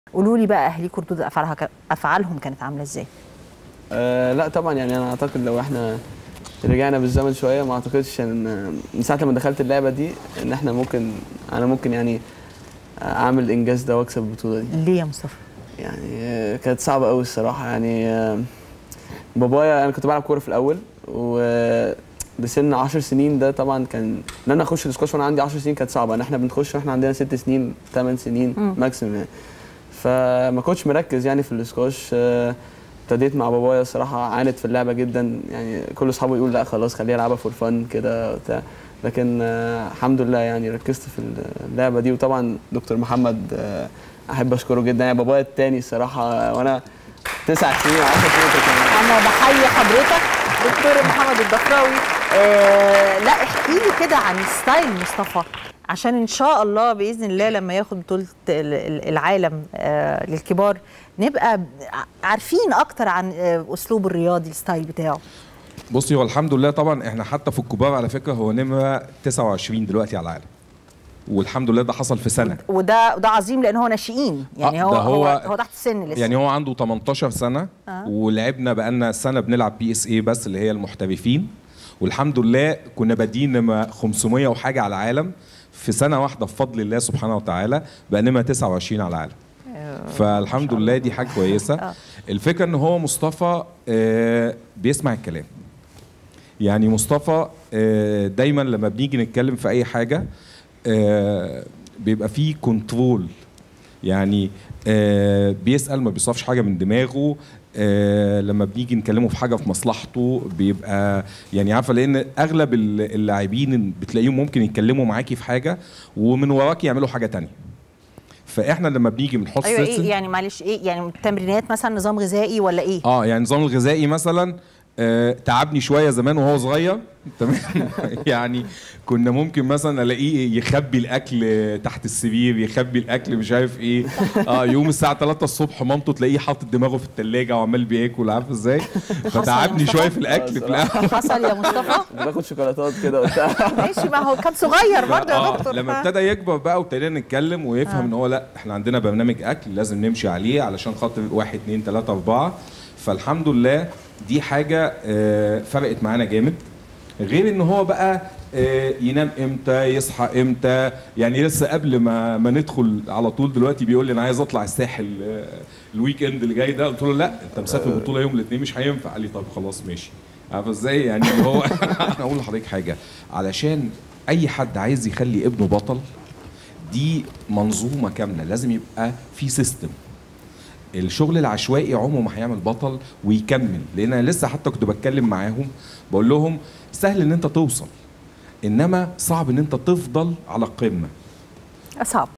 قولوا لي بقى اهليكم ردود افعالها ك- افعالهم كانت عامله ازاي آه لا طبعا يعني انا اعتقد لو احنا رجعنا بالزمن شويه ما اعتقدش ان من ساعه لما دخلت اللعبه دي ان احنا ممكن انا ممكن يعني اعمل الانجاز ده واكسب البطوله دي ليه يا مصطفى يعني آه، كانت صعبه قوي الصراحه يعني آه، بابايا انا كنت بلعب كوره في الاول و بسن 10 سنين ده طبعا كان ان انا اخش الاسكواش وانا عندي 10 سنين كانت صعبه ان احنا بنخش واحنا عندنا 6 سنين 8 سنين مم. ماكسيمم يعني فما كنتش مركز يعني في الاسكواش آه، ابتديت مع بابايا الصراحه عانت في اللعبه جدا يعني كل اصحابه يقول لا خلاص خليها العبها فور فن كده وبتاع لكن آه، الحمد لله يعني ركزت في اللعبه دي وطبعا دكتور محمد آه، احب اشكره جدا يعني بابايا التاني الصراحه وانا تسع سنين و 10 سنين كنت انا بحيي حضرتك دكتور محمد الضفراوي آه لا احكي لي كده عن ستايل مصطفى عشان ان شاء الله باذن الله لما ياخد بطوله ال- ال- العالم آه للكبار نبقى عارفين اكتر عن آه اسلوبه الرياضي الستايل بتاعه بصي هو الحمد لله طبعا احنا حتى في الكبار على فكره هو نمره 29 دلوقتي على العالم والحمد لله ده حصل في سنه وده ده عظيم لان هو ناشئين يعني آه، هو, ده هو هو- هو تحت السن لسه يعني هو عنده 18 سنه آه. ولعبنا بقالنا سنه بنلعب بي اس اي بس اللي هي المحترفين والحمد لله كنا بادئين نمره 500 وحاجه على العالم في سنه واحده بفضل الله سبحانه وتعالى بقى نمره 29 على العالم فالحمد لله دي حاجه كويسه آه. الفكره ان هو مصطفى آه، بيسمع الكلام يعني مصطفى آه، دايما لما بنيجي نتكلم في اي حاجه آه، بيبقى فيه كنترول يعني آه، بيسال ما بيصرفش حاجه من دماغه آه، لما بنيجي نكلمه في حاجه في مصلحته بيبقى يعني عارفه لان اغلب ال- اللاعبين بتلاقيهم ممكن يتكلموا معاكي في حاجه ومن وراكي يعملوا حاجه تانية فاحنا لما بنيجي بنحط ايوه system- ايه يعني معلش ايه يعني تمرينات مثلا نظام غذائي ولا ايه اه يعني النظام الغذائي مثلا آه تعبني شويه زمان وهو صغير تمام يعني كنا ممكن مثلا الاقيه يخبي الاكل تحت السرير يخبي الاكل مش عارف ايه اه يوم الساعه 3 الصبح مامته تلاقيه حاطط دماغه في الثلاجه وعمال بياكل عارف ازاي فتعبني مصطفى؟ شويه في الاكل في الاول حصل يا مصطفى كنت باخد شوكولاتات كده وبتاع ماشي ما هو كان صغير برضه يا آه، دكتور لما ف- ابتدى يكبر بقى وابتدينا نتكلم ويفهم آه. ان هو لا احنا عندنا برنامج اكل لازم نمشي عليه علشان خاطر واحد اتنين تلاته اربعه فالحمد لله دي حاجه آه، فرقت معانا جامد غير ان هو بقى آه، ينام امتى يصحى امتى يعني لسه قبل ما ما ندخل على طول دلوقتي بيقول لي انا عايز اطلع الساحل آه، الويك اند اللي جاي ده قلت له لا انت مسافر بطوله يوم الاثنين مش هينفع قال لي طب خلاص ماشي عارف ازاي يعني اللي هو انا اقول لحضرتك حاجه علشان اي حد عايز يخلي ابنه بطل دي منظومه كامله لازم يبقى في سيستم الشغل العشوائي عمره ما هيعمل بطل ويكمل لان انا لسه حتى كنت بتكلم معاهم بقول لهم سهل ان انت توصل انما صعب ان انت تفضل على القمه صعب